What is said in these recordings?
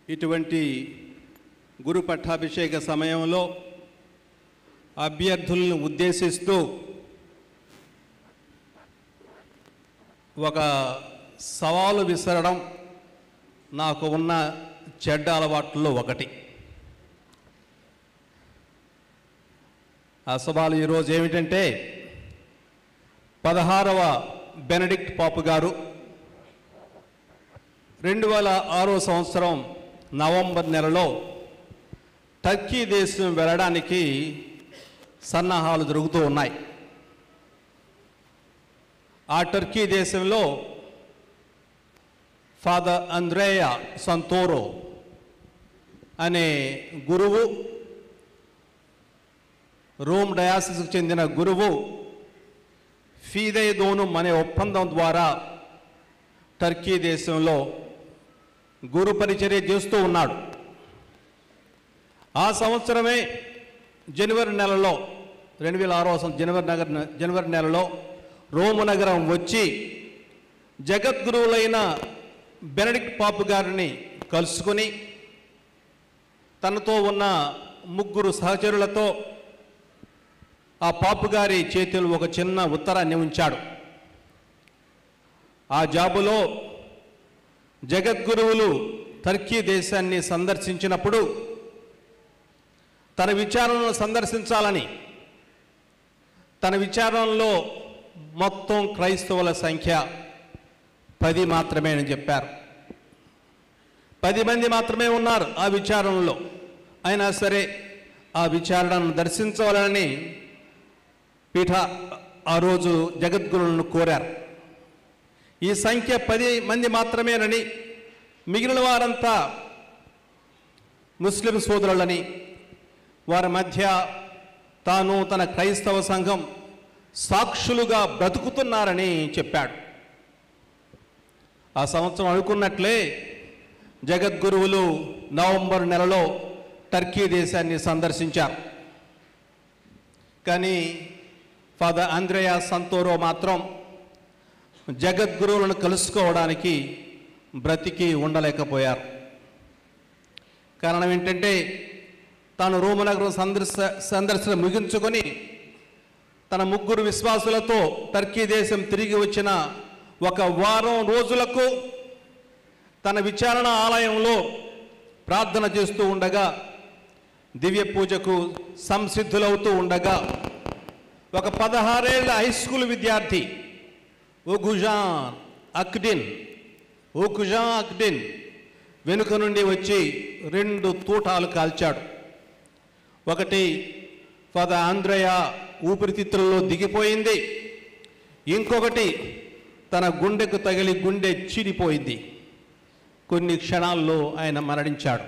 ఇటువంటి గురు పట్టాభిషేక సమయంలో అభ్యర్థులను ఉద్దేశిస్తూ ఒక సవాలు విసరడం నాకు ఉన్న చెడ్డ అలవాట్లలో ఒకటి ఆ సవాలు ఈరోజు ఏమిటంటే పదహారవ బెనడిక్ట్ పాపు గారు రెండు వేల ఆరో సంవత్సరం నవంబర్ నెలలో టర్కీ దేశం వెళ్ళడానికి సన్నాహాలు జరుగుతూ ఉన్నాయి ఆ టర్కీ దేశంలో ఫాదర్ అంద్రేయ సంతోరో అనే గురువు రోమ్ డయాసిస్కు చెందిన గురువు ఫీదేదోను అనే ఒప్పందం ద్వారా టర్కీ దేశంలో గురు పరిచర్య చేస్తూ ఉన్నాడు ఆ సంవత్సరమే జనవరి నెలలో రెండు వేల ఆరో సంవత్సరం జనవరి నగర జనవరి నెలలో రోము నగరం వచ్చి జగద్గురువులైన బెనడిక్ట్ పాపు గారిని కలుసుకొని తనతో ఉన్న ముగ్గురు సహచరులతో ఆ పాపు గారి చేతిలో ఒక చిన్న ఉత్తరాన్ని ఉంచాడు ఆ జాబులో జగద్గురువులు టర్కీ దేశాన్ని సందర్శించినప్పుడు తన విచారణను సందర్శించాలని తన విచారణలో మొత్తం క్రైస్తవుల సంఖ్య పది మాత్రమే అని చెప్పారు పది మంది మాత్రమే ఉన్నారు ఆ విచారణలో అయినా సరే ఆ విచారణను దర్శించవాలని పీఠ ఆ రోజు జగద్గురులను కోరారు ఈ సంఖ్య పది మంది మాత్రమేనని మిగిలిన వారంతా ముస్లిం సోదరులని వారి మధ్య తాను తన క్రైస్తవ సంఘం సాక్షులుగా బ్రతుకుతున్నారని చెప్పాడు ఆ సంవత్సరం అనుకున్నట్లే జగద్గురువులు నవంబర్ నెలలో టర్కీ దేశాన్ని సందర్శించారు కానీ ఫాదర్ ఆంద్రేయా సంతోరో మాత్రం జగద్గురువులను కలుసుకోవడానికి బ్రతికి ఉండలేకపోయారు కారణం ఏంటంటే తాను రోమనగరం సందర్శ సందర్శన ముగించుకొని తన ముగ్గురు విశ్వాసులతో టర్కీ దేశం తిరిగి వచ్చిన ఒక వారం రోజులకు తన విచారణ ఆలయంలో ప్రార్థన చేస్తూ ఉండగా దివ్య పూజకు సంసిద్ధులవుతూ ఉండగా ఒక పదహారేళ్ల హై స్కూల్ విద్యార్థి ఓగుజాన్ అక్డిన్ ఓకుజాన్ అక్డిన్ వెనుక నుండి వచ్చి రెండు తూటాలు కాల్చాడు ఒకటి పద ఆంధ్రయ ఊపిరితిత్తులలో దిగిపోయింది ఇంకొకటి తన గుండెకు తగిలి గుండె చీడిపోయింది కొన్ని క్షణాల్లో ఆయన మరణించాడు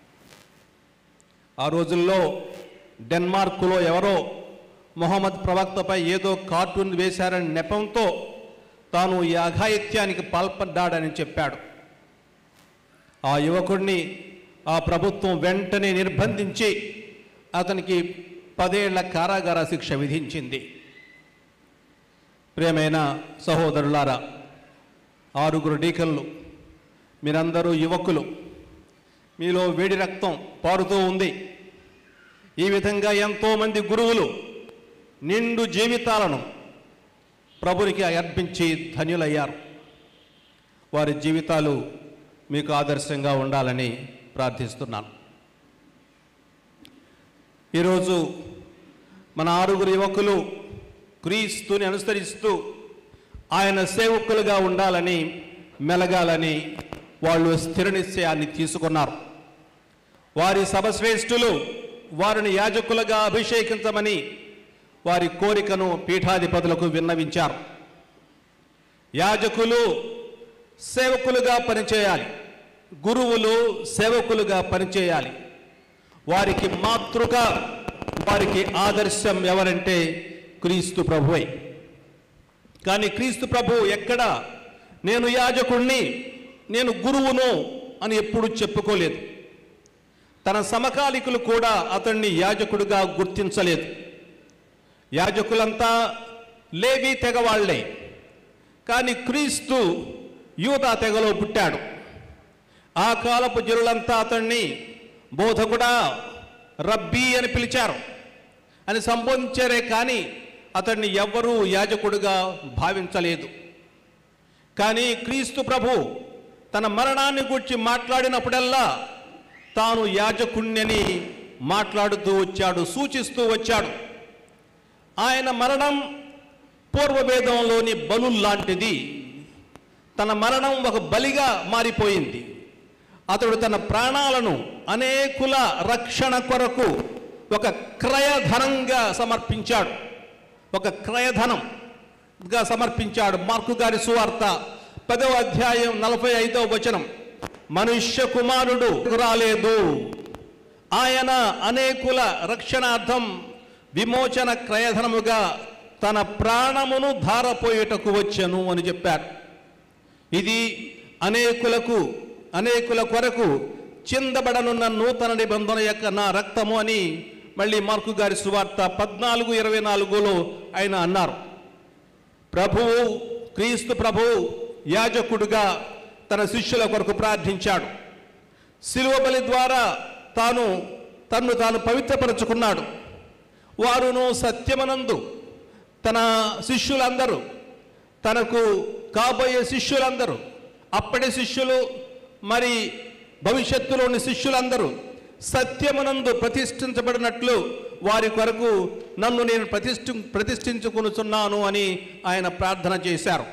ఆ రోజుల్లో డెన్మార్కులో ఎవరో మొహమ్మద్ ప్రవక్తపై ఏదో కార్టూన్ వేశారని నెపంతో తాను ఈ అఘాయిత్యానికి పాల్పడ్డాడని చెప్పాడు ఆ యువకుడిని ఆ ప్రభుత్వం వెంటనే నిర్బంధించి అతనికి పదేళ్ల కారాగార శిక్ష విధించింది ప్రియమైన సహోదరులారా ఆరుగురు డీకన్లు మీరందరూ యువకులు మీలో వేడి రక్తం పారుతూ ఉంది ఈ విధంగా ఎంతోమంది గురువులు నిండు జీవితాలను ప్రభునికి అర్పించి ధన్యులయ్యారు వారి జీవితాలు మీకు ఆదర్శంగా ఉండాలని ప్రార్థిస్తున్నాను ఈరోజు మన ఆరుగురు యువకులు క్రీస్తుని అనుసరిస్తూ ఆయన సేవకులుగా ఉండాలని మెలగాలని వాళ్ళు స్థిర నిశ్చయాన్ని తీసుకున్నారు వారి సభశ్రేష్ఠులు వారిని యాజకులుగా అభిషేకించమని వారి కోరికను పీఠాధిపతులకు విన్నవించారు యాజకులు సేవకులుగా పనిచేయాలి గురువులు సేవకులుగా పనిచేయాలి వారికి మాతృక వారికి ఆదర్శం ఎవరంటే క్రీస్తు ప్రభువే కానీ క్రీస్తు ప్రభు ఎక్కడ నేను యాజకుణ్ణి నేను గురువును అని ఎప్పుడు చెప్పుకోలేదు తన సమకాలికులు కూడా అతన్ని యాజకుడిగా గుర్తించలేదు యాజకులంతా లేవి తెగవాళ్లే కానీ క్రీస్తు యూదా తెగలో పుట్టాడు ఆ కాలపు జనులంతా అతన్ని బోధకుడా రబ్బీ అని పిలిచారు అని సంబోధించారే కానీ అతన్ని ఎవ్వరూ యాజకుడిగా భావించలేదు కానీ క్రీస్తు ప్రభు తన మరణాన్ని గురించి మాట్లాడినప్పుడల్లా తాను యాజకుణ్ణని మాట్లాడుతూ వచ్చాడు సూచిస్తూ వచ్చాడు ఆయన మరణం పూర్వవేదంలోని బలు లాంటిది తన మరణం ఒక బలిగా మారిపోయింది అతడు తన ప్రాణాలను అనేకుల రక్షణ కొరకు ఒక క్రయధనంగా సమర్పించాడు ఒక క్రయధనంగా సమర్పించాడు మార్కు గారి సువార్త పదవ అధ్యాయం నలభై ఐదవ వచనం మనుష్య కుమారుడు రాలేదు ఆయన అనేకుల రక్షణార్థం విమోచన క్రయధనముగా తన ప్రాణమును ధారపోయేటకు వచ్చెను అని చెప్పారు ఇది అనేకులకు అనేకుల కొరకు చిందబడనున్న నూతన నిబంధన యొక్క నా రక్తము అని మళ్ళీ మార్కు గారి సువార్త పద్నాలుగు ఇరవై నాలుగులో ఆయన అన్నారు ప్రభువు క్రీస్తు ప్రభువు యాజకుడుగా తన శిష్యుల కొరకు ప్రార్థించాడు శిలువ బలి ద్వారా తాను తన్ను తాను పవిత్రపరుచుకున్నాడు వారును సత్యమనందు తన శిష్యులందరూ తనకు కాబోయే శిష్యులందరూ అప్పటి శిష్యులు మరి భవిష్యత్తులోని శిష్యులందరూ సత్యమునందు ప్రతిష్ఠించబడినట్లు వారి కొరకు నన్ను నేను ప్రతిష్ఠి ప్రతిష్ఠించుకొనుచున్నాను అని ఆయన ప్రార్థన చేశారు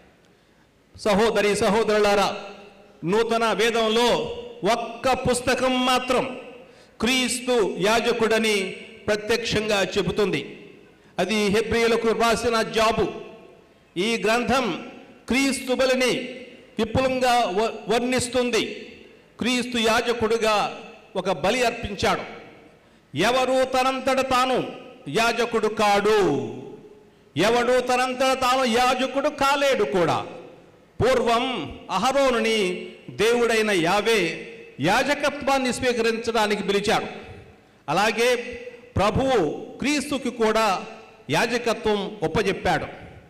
సహోదరి సహోదరులారా నూతన వేదంలో ఒక్క పుస్తకం మాత్రం క్రీస్తు యాజకుడని ప్రత్యక్షంగా చెబుతుంది అది హెబ్రియులకు రాసిన జాబు ఈ గ్రంథం క్రీస్తు బలిని విపులంగా వ- వర్ణిస్తుంది క్రీస్తు యాజకుడుగా ఒక బలి అర్పించాడు ఎవరు తనంతట తాను యాజకుడు కాడు ఎవడు తనంతట తాను యాజకుడు కాలేడు కూడా పూర్వం అహరోనుని దేవుడైన యావే యాజకత్వాన్ని స్వీకరించడానికి పిలిచాడు అలాగే ప్రభువు క్రీస్తుకి కూడా యాజకత్వం ఒప్పజెప్పాడు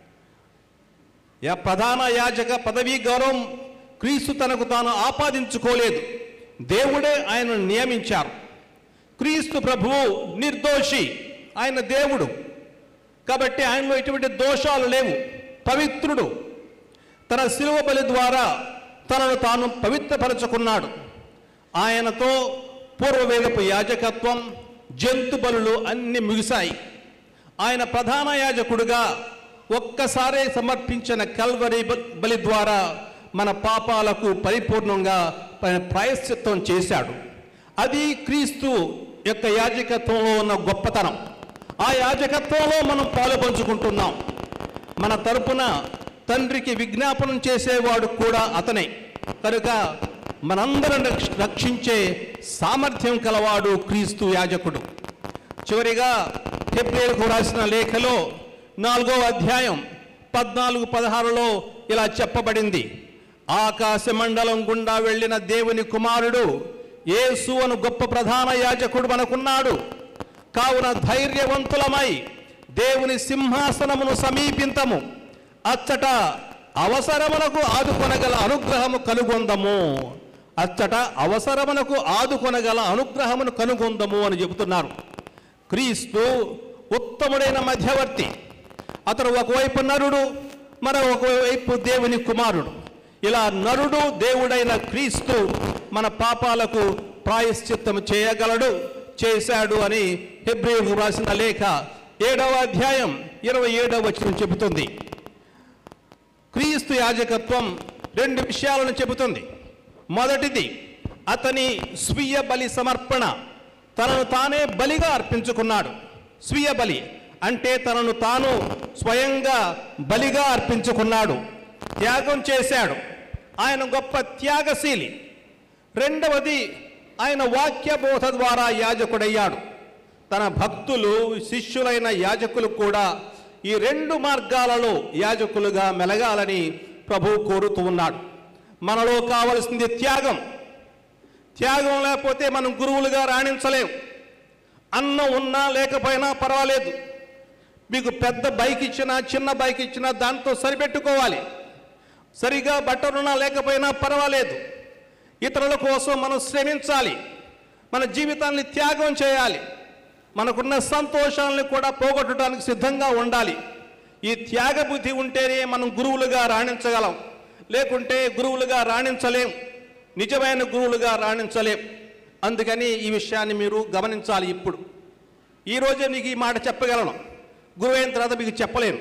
యా ప్రధాన యాజక పదవీ గౌరవం క్రీస్తు తనకు తాను ఆపాదించుకోలేదు దేవుడే ఆయనను నియమించారు క్రీస్తు ప్రభువు నిర్దోషి ఆయన దేవుడు కాబట్టి ఆయనలో ఎటువంటి దోషాలు లేవు పవిత్రుడు తన శిలువ బలి ద్వారా తనను తాను పవిత్రపరచుకున్నాడు ఆయనతో పూర్వవేదపు యాజకత్వం జంతు బలులు అన్ని ముగిశాయి ఆయన ప్రధాన యాజకుడుగా ఒక్కసారే సమర్పించిన కల్వరి బ- బలి ద్వారా మన పాపాలకు పరిపూర్ణంగా ఆయన ప్రాయశ్చిత్తం చేశాడు అది క్రీస్తు యొక్క యాజకత్వంలో ఉన్న గొప్పతనం ఆ యాజకత్వంలో మనం పాలు పంచుకుంటున్నాం మన తరపున తండ్రికి విజ్ఞాపనం చేసేవాడు కూడా అతనే కనుక మనందరం రక్ష- రక్షించే సామర్థ్యం కలవాడు క్రీస్తు యాజకుడు చివరిగా హెబ్రేలకు రాసిన లేఖలో నాలుగో అధ్యాయం పద్నాలుగు పదహారులో ఇలా చెప్పబడింది ఆకాశ మండలం గుండా వెళ్ళిన దేవుని కుమారుడు యేసు అను గొప్ప ప్రధాన యాజకుడు మనకున్నాడు కావున ధైర్యవంతులమై దేవుని సింహాసనమును సమీపింతము అచ్చట అవసరమునకు ఆదుకొనగల అనుగ్రహము కనుగొందము అచ్చట అవసరమునకు ఆదుకొనగల అనుగ్రహమును కనుగొందము అని చెబుతున్నారు క్రీస్తు ఉత్తముడైన మధ్యవర్తి అతను ఒకవైపు నరుడు మరొక వైపు దేవుని కుమారుడు ఇలా నరుడు దేవుడైన క్రీస్తు మన పాపాలకు ప్రాయశ్చిత్తము చేయగలడు చేశాడు అని హెబ్రిలకు రాసిన లేఖ ఏడవ అధ్యాయం ఇరవై ఏడవ వచనం చెబుతుంది క్రీస్తు యాజకత్వం రెండు విషయాలను చెబుతుంది మొదటిది అతని స్వీయ బలి సమర్పణ తనను తానే బలిగా అర్పించుకున్నాడు స్వీయ బలి అంటే తనను తాను స్వయంగా బలిగా అర్పించుకున్నాడు త్యాగం చేశాడు ఆయన గొప్ప త్యాగశీలి రెండవది ఆయన వాక్య బోధ ద్వారా యాజకుడయ్యాడు తన భక్తులు శిష్యులైన యాజకులు కూడా ఈ రెండు మార్గాలలో యాజకులుగా మెలగాలని ప్రభువు కోరుతూ ఉన్నాడు మనలో కావలసింది త్యాగం త్యాగం లేకపోతే మనం గురువులుగా రాణించలేం అన్నం ఉన్నా లేకపోయినా పర్వాలేదు మీకు పెద్ద బైక్ ఇచ్చినా చిన్న బైక్ ఇచ్చినా దాంతో సరిపెట్టుకోవాలి సరిగా బట్టలున్నా లేకపోయినా పర్వాలేదు ఇతరుల కోసం మనం శ్రమించాలి మన జీవితాన్ని త్యాగం చేయాలి మనకున్న సంతోషాలను కూడా పోగొట్టడానికి సిద్ధంగా ఉండాలి ఈ త్యాగ బుద్ధి ఉంటేనే మనం గురువులుగా రాణించగలం లేకుంటే గురువులుగా రాణించలేం నిజమైన గురువులుగా రాణించలేం అందుకని ఈ విషయాన్ని మీరు గమనించాలి ఇప్పుడు ఈరోజే మీకు ఈ మాట చెప్పగలను గురువు అయిన తర్వాత మీకు చెప్పలేను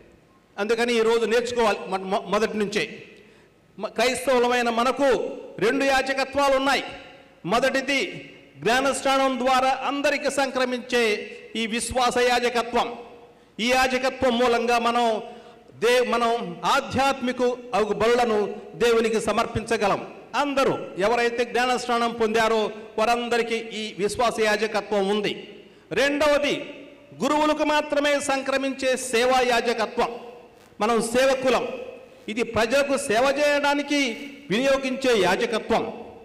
అందుకని ఈరోజు నేర్చుకోవాలి మొ- మొ- మొదటి నుంచే మ- క్రైస్తవులమైన మనకు రెండు యాచకత్వాలు ఉన్నాయి మొదటిది జ్ఞానస్నానం ద్వారా అందరికీ సంక్రమించే ఈ విశ్వాస యాజకత్వం ఈ యాజకత్వం మూలంగా మనం దే మనం ఆధ్యాత్మిక అగు బలులను దేవునికి సమర్పించగలం అందరూ ఎవరైతే జ్ఞానస్నానం పొందారో వారందరికీ ఈ విశ్వాస యాజకత్వం ఉంది రెండవది గురువులకు మాత్రమే సంక్రమించే సేవా యాజకత్వం మనం సేవకులం ఇది ప్రజలకు సేవ చేయడానికి వినియోగించే యాజకత్వం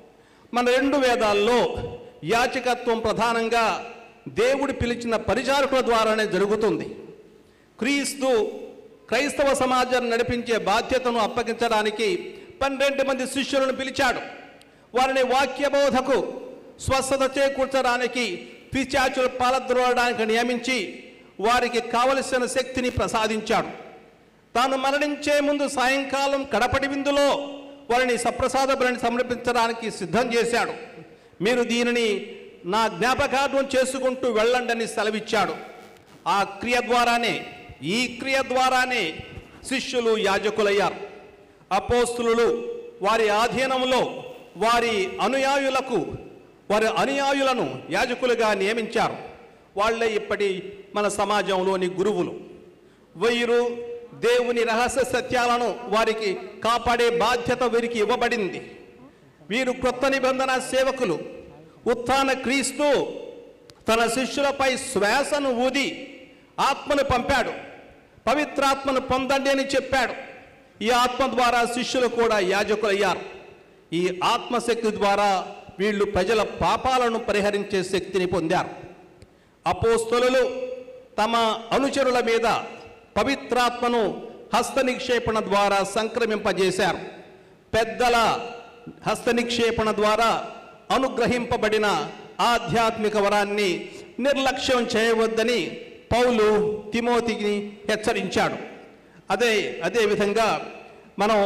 మన రెండు వేదాల్లో యాచకత్వం ప్రధానంగా దేవుడు పిలిచిన పరిచారకుల ద్వారానే జరుగుతుంది క్రీస్తు క్రైస్తవ సమాజాన్ని నడిపించే బాధ్యతను అప్పగించడానికి పన్నెండు మంది శిష్యులను పిలిచాడు వారిని వాక్యబోధకు స్వస్థత చేకూర్చడానికి పిచాచులు పాలద్రోవడానికి నియమించి వారికి కావలసిన శక్తిని ప్రసాదించాడు తాను మరణించే ముందు సాయంకాలం కడపటి విందులో వారిని సప్రసాద బలిని సమర్పించడానికి సిద్ధం చేశాడు మీరు దీనిని నా జ్ఞాపకార్థం చేసుకుంటూ వెళ్ళండి అని సెలవిచ్చాడు ఆ క్రియ ద్వారానే ఈ క్రియ ద్వారానే శిష్యులు యాజకులయ్యారు అపోస్తులు వారి ఆధీనంలో వారి అనుయాయులకు వారి అనుయాయులను యాజకులుగా నియమించారు వాళ్ళే ఇప్పటి మన సమాజంలోని గురువులు వీరు దేవుని రహస్య సత్యాలను వారికి కాపాడే బాధ్యత వీరికి ఇవ్వబడింది వీరు క్రొత్త నిబంధన సేవకులు ఉత్థాన క్రీస్తు తన శిష్యులపై శ్వాసను ఊది ఆత్మను పంపాడు పవిత్రాత్మను పొందండి అని చెప్పాడు ఈ ఆత్మ ద్వారా శిష్యులు కూడా యాజకులయ్యారు ఈ ఆత్మశక్తి ద్వారా వీళ్ళు ప్రజల పాపాలను పరిహరించే శక్తిని పొందారు అపోస్తలులు తమ అనుచరుల మీద పవిత్రాత్మను హస్త నిక్షేపణ ద్వారా సంక్రమింపజేశారు పెద్దల హస్త నిక్షేపణ ద్వారా అనుగ్రహింపబడిన ఆధ్యాత్మిక వరాన్ని నిర్లక్ష్యం చేయవద్దని పౌలు తిమోతిని హెచ్చరించాడు అదే అదే విధంగా మనం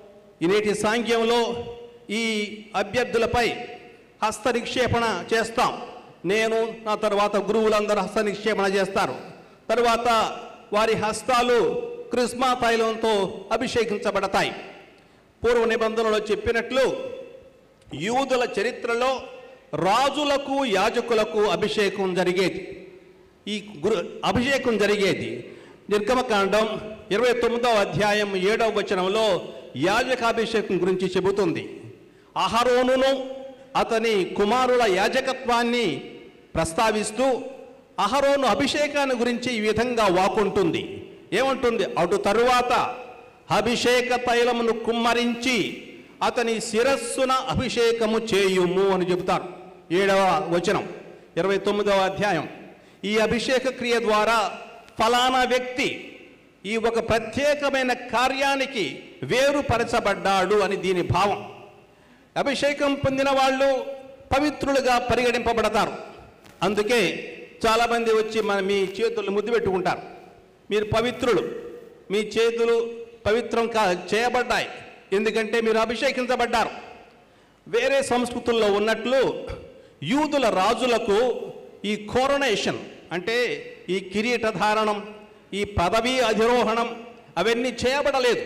ఈ నేటి సాంఘ్యంలో ఈ అభ్యర్థులపై హస్త నిక్షేపణ చేస్తాం నేను నా తర్వాత గురువులందరూ హస్త నిక్షేపణ చేస్తారు తరువాత వారి హస్తాలు కృష్మా తైలంతో అభిషేకించబడతాయి పూర్వ నిబంధనలో చెప్పినట్లు యూదుల చరిత్రలో రాజులకు యాజకులకు అభిషేకం జరిగేది ఈ గురు అభిషేకం జరిగేది నిర్గమకాండం ఇరవై తొమ్మిదవ అధ్యాయం ఏడవ వచనంలో యాజకాభిషేకం గురించి చెబుతుంది అహరోనును అతని కుమారుల యాజకత్వాన్ని ప్రస్తావిస్తూ అహరోను అభిషేకాన్ని గురించి ఈ విధంగా వాకుంటుంది ఏమంటుంది అటు తరువాత అభిషేక తైలమును కుమ్మరించి అతని శిరస్సున అభిషేకము చేయుము అని చెబుతారు ఏడవ వచనం ఇరవై తొమ్మిదవ అధ్యాయం ఈ అభిషేక క్రియ ద్వారా ఫలానా వ్యక్తి ఈ ఒక ప్రత్యేకమైన కార్యానికి వేరుపరచబడ్డాడు అని దీని భావం అభిషేకం పొందిన వాళ్ళు పవిత్రులుగా పరిగణింపబడతారు అందుకే చాలామంది వచ్చి మన మీ చేతులు ముద్దు పెట్టుకుంటారు మీరు పవిత్రులు మీ చేతులు పవిత్రం కా చేయబడ్డాయి ఎందుకంటే మీరు అభిషేకించబడ్డారు వేరే సంస్కృతుల్లో ఉన్నట్లు యూదుల రాజులకు ఈ కోరనేషన్ అంటే ఈ కిరీట ధారణం ఈ పదవీ అధిరోహణం అవన్నీ చేయబడలేదు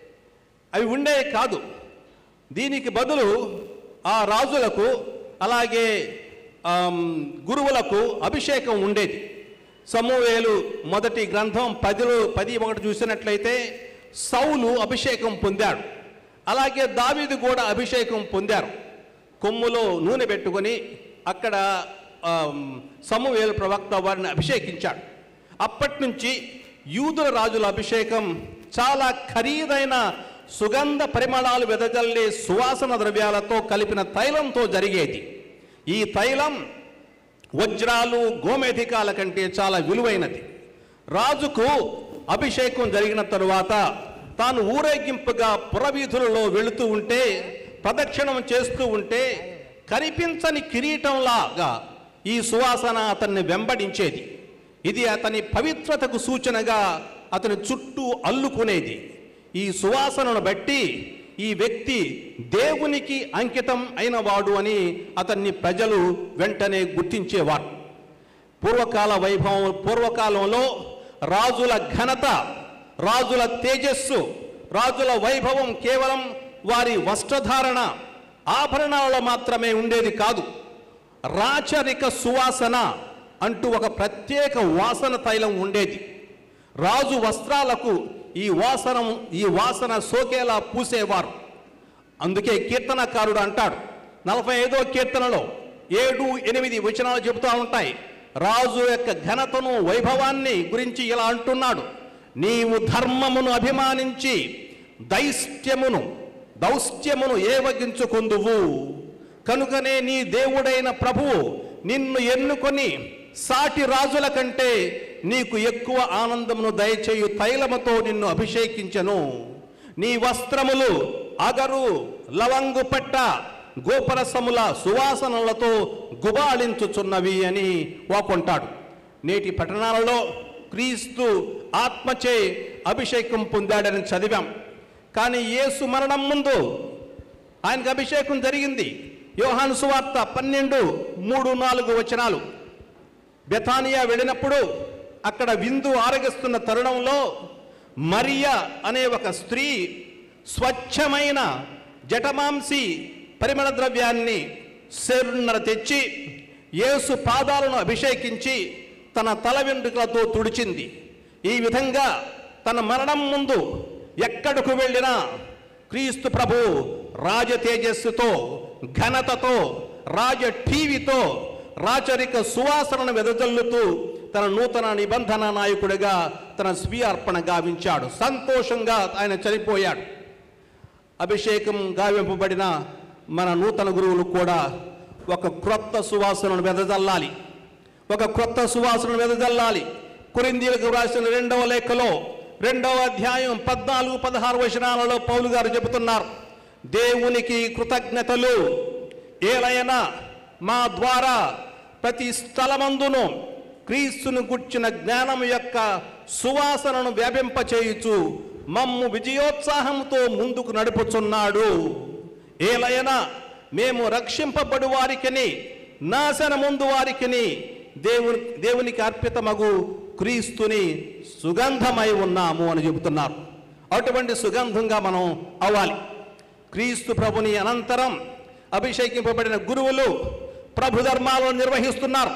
అవి ఉండే కాదు దీనికి బదులు ఆ రాజులకు అలాగే ఆమ్, గురువులకు అభిషేకం ఉండేది సమూవేలు మొదటి గ్రంథం పదిలో పది ఒకటి చూసినట్లయితే సౌలు అభిషేకం పొందాడు అలాగే దావీదు కూడా అభిషేకం పొందారు కొమ్ములో నూనె పెట్టుకొని అక్కడ ఆమ్, సమూవేలు ప్రవక్త వారిని అభిషేకించాడు అప్పటి నుంచి యూదుల రాజుల అభిషేకం చాలా ఖరీదైన సుగంధ పరిమళాలు వెదజల్లే సువాసన ద్రవ్యాలతో కలిపిన తైలంతో జరిగేది ఈ తైలం వజ్రాలు గోమేధికాల కంటే చాలా విలువైనది రాజుకు అభిషేకం జరిగిన తరువాత తాను ఊరేగింపుగా పురవీధులలో వెళుతూ ఉంటే ప్రదక్షిణం చేస్తూ ఉంటే కనిపించని కిరీటంలాగా ఈ సువాసన అతన్ని వెంబడించేది ఇది అతని పవిత్రతకు సూచనగా అతని చుట్టూ అల్లుకునేది ఈ సువాసనను బట్టి ఈ వ్యక్తి దేవునికి అంకితం అయిన వాడు అని అతన్ని ప్రజలు వెంటనే గుర్తించేవారు పూర్వకాల వైభవం పూర్వకాలంలో రాజుల ఘనత రాజుల తేజస్సు రాజుల వైభవం కేవలం వారి వస్త్రధారణ ఆభరణాలలో మాత్రమే ఉండేది కాదు రాచరిక సువాసన అంటూ ఒక ప్రత్యేక వాసన తైలం ఉండేది రాజు వస్త్రాలకు ఈ వాసన ఈ వాసన సోకేలా పూసేవారు అందుకే కీర్తనకారుడు అంటాడు నలభై ఐదో కీర్తనలో ఏడు ఎనిమిది వచనాలు చెబుతూ ఉంటాయి రాజు యొక్క ఘనతను వైభవాన్ని గురించి ఇలా అంటున్నాడు నీవు ధర్మమును అభిమానించి దైష్ట్యమును దౌష్ట్యమును ఏవగించుకుందువు కనుకనే నీ దేవుడైన ప్రభువు నిన్ను ఎన్నుకొని సాటి రాజుల కంటే నీకు ఎక్కువ ఆనందమును దయచేయు తైలముతో నిన్ను అభిషేకించను నీ వస్త్రములు అగరు లవంగు పట్ట గోపరసముల సువాసనలతో గుబాళించుచున్నవి అని వాకుంటాడు నేటి పట్టణాలలో క్రీస్తు ఆత్మచే అభిషేకం పొందాడని చదివాం కానీ యేసు మరణం ముందు ఆయనకు అభిషేకం జరిగింది యోహాను సువార్త పన్నెండు మూడు నాలుగు వచనాలు బెతానియా వెళ్ళినప్పుడు అక్కడ విందు ఆరగిస్తున్న తరుణంలో మరియ అనే ఒక స్త్రీ స్వచ్ఛమైన జటమాంసి పరిమళ ద్రవ్యాన్ని సేరున్నర తెచ్చి యేసు పాదాలను అభిషేకించి తన తల వెంట్రుకలతో తుడిచింది ఈ విధంగా తన మరణం ముందు ఎక్కడకు వెళ్ళినా క్రీస్తు ప్రభు రాజ తేజస్సుతో ఘనతతో రాజ టీవీతో రాచరిక సువాసనను వెదజల్లుతూ తన నూతన నిబంధన నాయకుడిగా తన స్వీయ అర్పణ గావించాడు సంతోషంగా ఆయన చనిపోయాడు అభిషేకం గావింపబడిన మన నూతన గురువులు కూడా ఒక క్రొత్త సువాసనను వెదజల్లాలి ఒక క్రొత్త సువాసనను వెదజల్లాలి కొరిందీలకు రాసిన రెండవ లేఖలో రెండవ అధ్యాయం పద్నాలుగు పదహారు వచనాలలో పౌలు గారు చెబుతున్నారు దేవునికి కృతజ్ఞతలు ఏలైనా మా ద్వారా ప్రతి స్థలమందును క్రీస్తును గుర్చిన జ్ఞానం యొక్క సువాసనను వ్యాపింపచేయుచు మమ్ము విజయోత్సాహంతో ముందుకు నడుపుచున్నాడు ఏలైనా మేము రక్షింపబడు వారికిని నాశన ముందు వారికిని దేవుని దేవునికి అర్పితమగు క్రీస్తుని సుగంధమై ఉన్నాము అని చెబుతున్నారు అటువంటి సుగంధంగా మనం అవ్వాలి క్రీస్తు ప్రభుని అనంతరం అభిషేకింపబడిన గురువులు ప్రభు ధర్మాలను నిర్వహిస్తున్నారు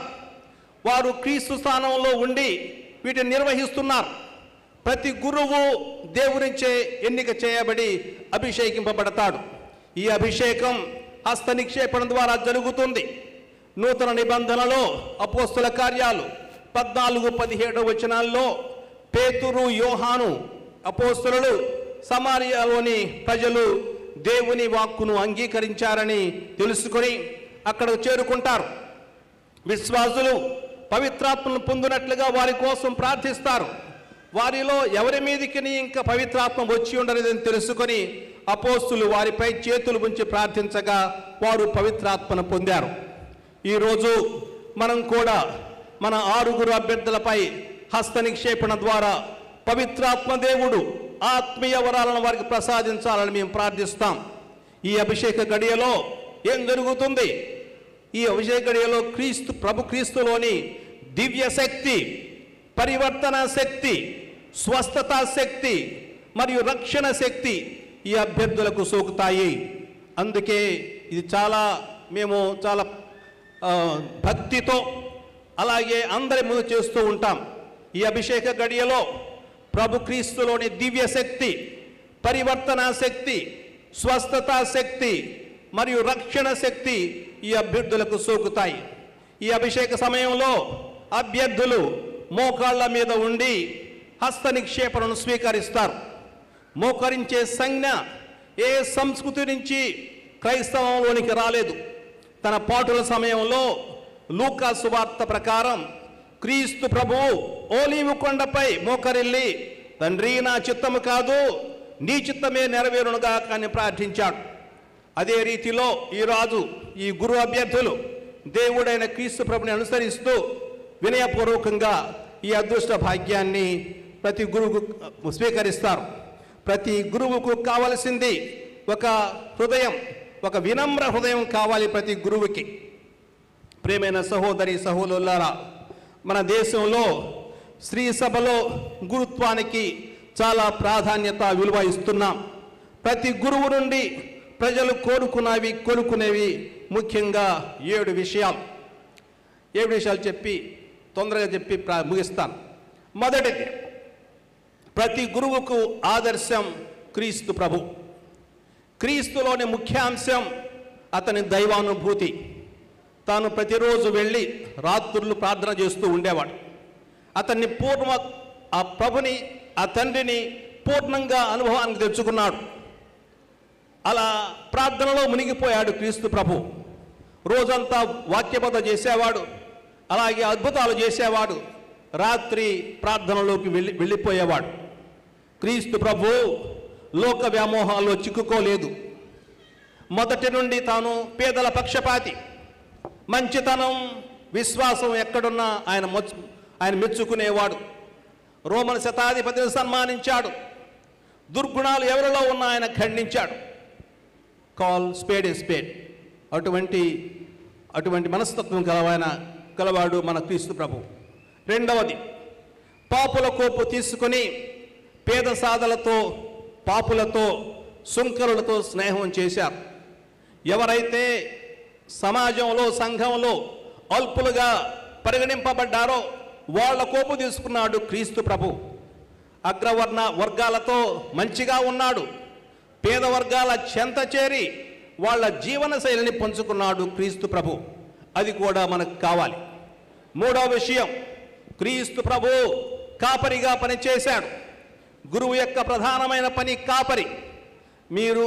వారు క్రీస్తు స్థానంలో ఉండి వీటిని నిర్వహిస్తున్నారు ప్రతి గురువు దేవునిచే ఎన్నిక చేయబడి అభిషేకింపబడతాడు ఈ అభిషేకం హస్త నిక్షేపణ ద్వారా జరుగుతుంది నూతన నిబంధనలో అపోస్తుల కార్యాలు పద్నాలుగు పదిహేడు వచనాల్లో పేతురు యోహాను అపోస్తులు సమారియాలోని ప్రజలు దేవుని వాక్కును అంగీకరించారని తెలుసుకొని అక్కడకు చేరుకుంటారు విశ్వాసులు పవిత్రాత్మను పొందినట్లుగా వారి కోసం ప్రార్థిస్తారు వారిలో ఎవరి మీదికి ఇంకా పవిత్రాత్మ వచ్చి ఉండలేదని తెలుసుకొని అపోస్తులు వారిపై చేతులు ఉంచి ప్రార్థించగా వారు పవిత్రాత్మను పొందారు ఈరోజు మనం కూడా మన ఆరుగురు అభ్యర్థులపై హస్త నిక్షేపణ ద్వారా పవిత్రాత్మ దేవుడు ఆత్మీయ వరాలను వారికి ప్రసాదించాలని మేము ప్రార్థిస్తాం ఈ అభిషేక గడియలో ఏం జరుగుతుంది ఈ అభిషేక గడియలో క్రీస్తు ప్రభు క్రీస్తులోని దివ్య శక్తి పరివర్తన శక్తి స్వస్థత శక్తి మరియు రక్షణ శక్తి ఈ అభ్యర్థులకు సోకుతాయి అందుకే ఇది చాలా మేము చాలా ఆ, భక్తితో అలాగే అందరి ముందు చేస్తూ ఉంటాం ఈ అభిషేక గడియలో ప్రభు క్రీస్తులోని దివ్య శక్తి పరివర్తన శక్తి స్వస్థత శక్తి మరియు రక్షణ శక్తి ఈ అభ్యర్థులకు సోకుతాయి ఈ అభిషేక సమయంలో అభ్యర్థులు మోకాళ్ళ మీద ఉండి హస్త నిక్షేపణను స్వీకరిస్తారు మోకరించే సంజ్ఞ ఏ సంస్కృతి నుంచి క్రైస్తవంలోనికి రాలేదు తన పాటుల సమయంలో లూకా సువార్త ప్రకారం క్రీస్తు ప్రభువు ఓలీవు కొండపై మోకరిల్లి తండ్రి నా చిత్తము కాదు నీ చిత్తమే నెరవేరునుగా కానీ ప్రార్థించాడు అదే రీతిలో ఈరోజు ఈ గురు అభ్యర్థులు దేవుడైన క్రీస్తు ప్రభుని అనుసరిస్తూ వినయపూర్వకంగా ఈ అదృష్ట భాగ్యాన్ని ప్రతి గురువుకు స్వీకరిస్తారు ప్రతి గురువుకు కావలసింది ఒక హృదయం ఒక వినమ్ర హృదయం కావాలి ప్రతి గురువుకి ప్రేమైన సహోదరి సహోదరులారా మన దేశంలో స్త్రీ సభలో గురుత్వానికి చాలా ప్రాధాన్యత విలువ ఇస్తున్నాం ప్రతి గురువు నుండి ప్రజలు కోరుకున్నవి కోరుకునేవి ముఖ్యంగా ఏడు విషయాలు ఏడు విషయాలు చెప్పి తొందరగా చెప్పి ప్రా- ముగిస్తాను మొదటిది ప్రతి గురువుకు ఆదర్శం క్రీస్తు ప్రభు క్రీస్తులోని ముఖ్యాంశం అతని దైవానుభూతి తాను ప్రతిరోజు వెళ్ళి రాత్రులు ప్రార్థన చేస్తూ ఉండేవాడు అతన్ని పూర్ణ ఆ ప్రభుని ఆ తండ్రిని పూర్ణంగా అనుభవానికి తెచ్చుకున్నాడు అలా ప్రార్థనలో మునిగిపోయాడు క్రీస్తు ప్రభు రోజంతా వాక్యబద్ధ చేసేవాడు అలాగే అద్భుతాలు చేసేవాడు రాత్రి ప్రార్థనలోకి వెళ్ళి వెళ్ళిపోయేవాడు క్రీస్తు ప్రభు లోక వ్యామోహాల్లో చిక్కుకోలేదు మొదటి నుండి తాను పేదల పక్షపాతి మంచితనం విశ్వాసం ఎక్కడున్నా ఆయన మొచ్చు ఆయన మెచ్చుకునేవాడు రోమన్ శతాధిపతిని సన్మానించాడు దుర్గుణాలు ఎవరిలో ఉన్నా ఆయన ఖండించాడు కాల్ స్పేడ్ ఏ స్పేడ్ అటువంటి అటువంటి మనస్తత్వం కలవాయన కలవాడు మన క్రీస్తు ప్రభు రెండవది పాపుల కోపు తీసుకొని పేద సాధలతో పాపులతో సుంకరులతో స్నేహం చేశారు ఎవరైతే సమాజంలో సంఘంలో అల్పులుగా పరిగణింపబడ్డారో వాళ్ళ కోపు తీసుకున్నాడు క్రీస్తు ప్రభు అగ్రవర్ణ వర్గాలతో మంచిగా ఉన్నాడు పేద వర్గాల చెంత చేరి వాళ్ళ జీవన శైలిని పంచుకున్నాడు క్రీస్తు ప్రభు అది కూడా మనకు కావాలి మూడో విషయం క్రీస్తు ప్రభు కాపరిగా పనిచేశాడు గురువు యొక్క ప్రధానమైన పని కాపరి మీరు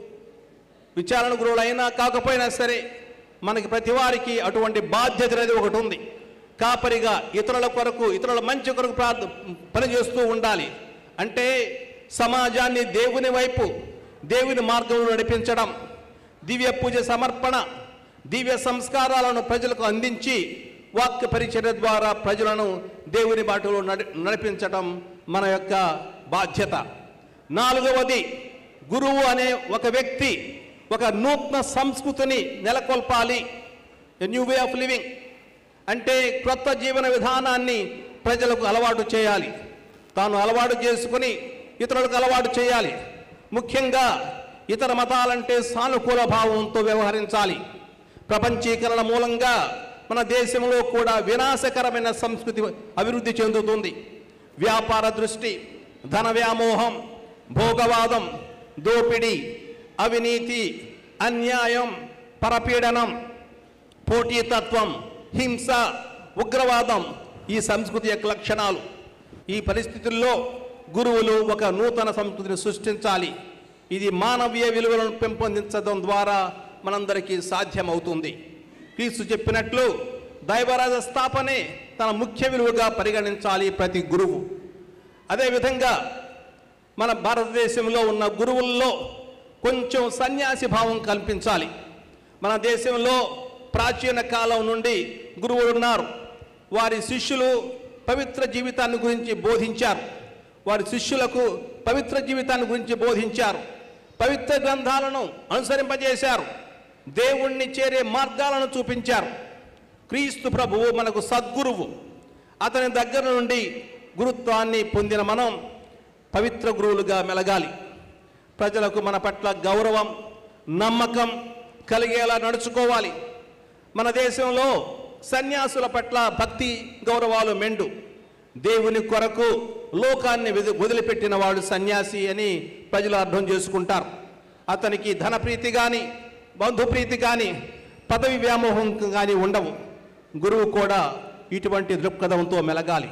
విచారణ గురువులైనా కాకపోయినా సరే మనకి ప్రతి వారికి అటువంటి బాధ్యత అనేది ఒకటి ఉంది కాపరిగా ఇతరుల కొరకు ఇతరుల మంచి కొరకు ప్రార్థ పనిచేస్తూ ఉండాలి అంటే సమాజాన్ని దేవుని వైపు దేవుని మార్గంలో నడిపించడం దివ్య పూజ సమర్పణ దివ్య సంస్కారాలను ప్రజలకు అందించి వాక్య పరిచర్య ద్వారా ప్రజలను దేవుని బాటలో నడి నడిపించడం మన యొక్క బాధ్యత నాలుగవది గురువు అనే ఒక వ్యక్తి ఒక నూతన సంస్కృతిని నెలకొల్పాలి న్యూ వే ఆఫ్ లివింగ్ అంటే క్రొత్త జీవన విధానాన్ని ప్రజలకు అలవాటు చేయాలి తాను అలవాటు చేసుకుని ఇతరులకు అలవాటు చేయాలి ముఖ్యంగా ఇతర మతాలంటే సానుకూల భావంతో వ్యవహరించాలి ప్రపంచీకరణ మూలంగా మన దేశంలో కూడా వినాశకరమైన సంస్కృతి అభివృద్ధి చెందుతుంది వ్యాపార దృష్టి ధన వ్యామోహం భోగవాదం దోపిడీ అవినీతి అన్యాయం పరపీడనం పోటీతత్వం హింస ఉగ్రవాదం ఈ సంస్కృతి యొక్క లక్షణాలు ఈ పరిస్థితుల్లో గురువులు ఒక నూతన సంస్కృతిని సృష్టించాలి ఇది మానవీయ విలువలను పెంపొందించడం ద్వారా మనందరికీ సాధ్యమవుతుంది క్రీస్తు చెప్పినట్లు దైవరాజ స్థాపనే తన ముఖ్య విలువగా పరిగణించాలి ప్రతి గురువు అదేవిధంగా మన భారతదేశంలో ఉన్న గురువుల్లో కొంచెం సన్యాసి భావం కల్పించాలి మన దేశంలో ప్రాచీన కాలం నుండి గురువులు ఉన్నారు వారి శిష్యులు పవిత్ర జీవితాన్ని గురించి బోధించారు వారి శిష్యులకు పవిత్ర జీవితాన్ని గురించి బోధించారు పవిత్ర గ్రంథాలను అనుసరింపజేశారు దేవుణ్ణి చేరే మార్గాలను చూపించారు క్రీస్తు ప్రభువు మనకు సద్గురువు అతని దగ్గర నుండి గురుత్వాన్ని పొందిన మనం పవిత్ర గురువులుగా మెలగాలి ప్రజలకు మన పట్ల గౌరవం నమ్మకం కలిగేలా నడుచుకోవాలి మన దేశంలో సన్యాసుల పట్ల భక్తి గౌరవాలు మెండు దేవుని కొరకు లోకాన్ని వెది- వదిలిపెట్టిన వాడు సన్యాసి అని ప్రజలు అర్థం చేసుకుంటారు అతనికి ధనప్రీతి కానీ బంధుప్రీతి కానీ పదవి వ్యామోహం కానీ ఉండవు గురువు కూడా ఇటువంటి దృక్పథంతో మెలగాలి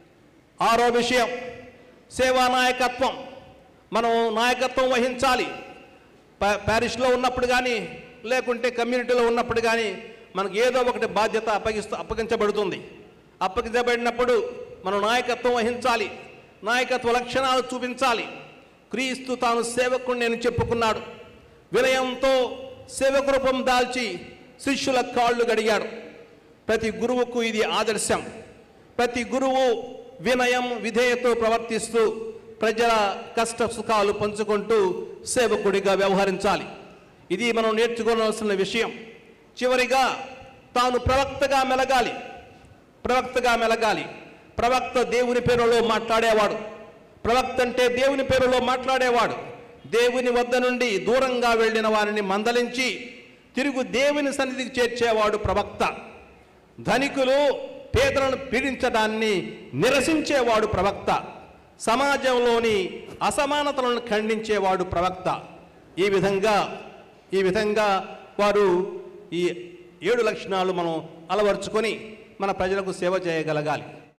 ఆరో విషయం సేవా నాయకత్వం మనం నాయకత్వం వహించాలి పా- ప్యారిస్లో ఉన్నప్పుడు కానీ లేకుంటే కమ్యూనిటీలో ఉన్నప్పుడు కానీ మనకు ఏదో ఒకటి బాధ్యత అప్పగిస్తూ అప్పగించబడుతుంది అప్పగించబడినప్పుడు మనం నాయకత్వం వహించాలి నాయకత్వ లక్షణాలు చూపించాలి క్రీస్తు తాను సేవకుడిని అని చెప్పుకున్నాడు వినయంతో సేవకరూపం దాల్చి శిష్యుల కాళ్ళు గడిగాడు ప్రతి గురువుకు ఇది ఆదర్శం ప్రతి గురువు వినయం విధేయతో ప్రవర్తిస్తూ ప్రజల కష్ట సుఖాలు పంచుకుంటూ సేవకుడిగా వ్యవహరించాలి ఇది మనం నేర్చుకోవాల్సిన విషయం చివరిగా తాను ప్రవక్తగా మెలగాలి ప్రవక్తగా మెలగాలి ప్రవక్త దేవుని పేరులో మాట్లాడేవాడు ప్రవక్త అంటే దేవుని పేరులో మాట్లాడేవాడు దేవుని వద్ద నుండి దూరంగా వెళ్ళిన వారిని మందలించి తిరుగు దేవుని సన్నిధికి చేర్చేవాడు ప్రవక్త ధనికులు పేదలను పీడించడాన్ని నిరసించేవాడు ప్రవక్త సమాజంలోని అసమానతలను ఖండించేవాడు ప్రవక్త ఈ విధంగా ఈ విధంగా వారు ఈ ఏడు లక్షణాలు మనం అలవర్చుకొని మన ప్రజలకు సేవ చేయగలగాలి